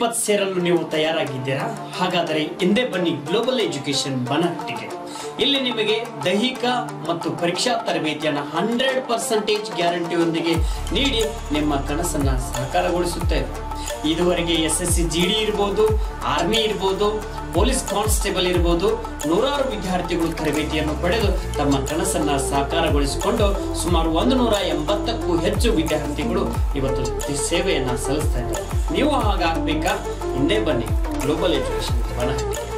ಅಗ್ನಿಪಥ್ ಸೇರಲು ನೀವು ತಯಾರಾಗಿದ್ದೀರಾ ಹಾಗಾದರೆ ಹಿಂದೆ ಬನ್ನಿ ಗ್ಲೋಬಲ್ ಎಜುಕೇಶನ್ ಬನಹಟ್ಟಿಗೆ ಇಲ್ಲಿ ನಿಮಗೆ ದೈಹಿಕ ಮತ್ತು ಪರೀಕ್ಷಾ ತರಬೇತಿಯನ್ನು ಹಂಡ್ರೆಡ್ ಪರ್ಸೆಂಟೇಜ್ ಗ್ಯಾರಂಟಿಯೊಂದಿಗೆ ನೀಡಿ ನಿಮ್ಮ ಕನಸನ್ನ ಸಾಕಾರಗೊಳಿಸುತ್ತೇವೆ ಇದುವರೆಗೆ S S C G D ಇರ್ಬೋದು ಆರ್ಮಿ ಇರ್ಬೋದು ಪೊಲೀಸ್ ಕಾನ್ಸ್ಟೇಬಲ್ ಇರ್ಬೋದು ನೂರಾರು ವಿದ್ಯಾರ್ಥಿಗಳು ತರಬೇತಿಯನ್ನು ಪಡೆದು ತಮ್ಮ ಕನಸನ್ನ ಸಾಕಾರಗೊಳಿಸಿಕೊಂಡು ಸುಮಾರು ಒಂದು ನೂರ ಎಂಬತ್ತಕ್ಕೂ ಹೆಚ್ಚು ವಿದ್ಯಾರ್ಥಿಗಳು ಇವತ್ತು ಈ ಸೇವೆಯನ್ನ ಸಲ್ಲಿಸ್ತಾ ಇದ್ದಾರೆ ನೀವು ಹಾಗಾಗ್ಬೇಕಾ ಹಿಂದೆ ಬನ್ನಿ ಗ್ಲೋಬಲ್ ಎಜುಕೇಶನ್ ಬನಹಟ್ಟಿ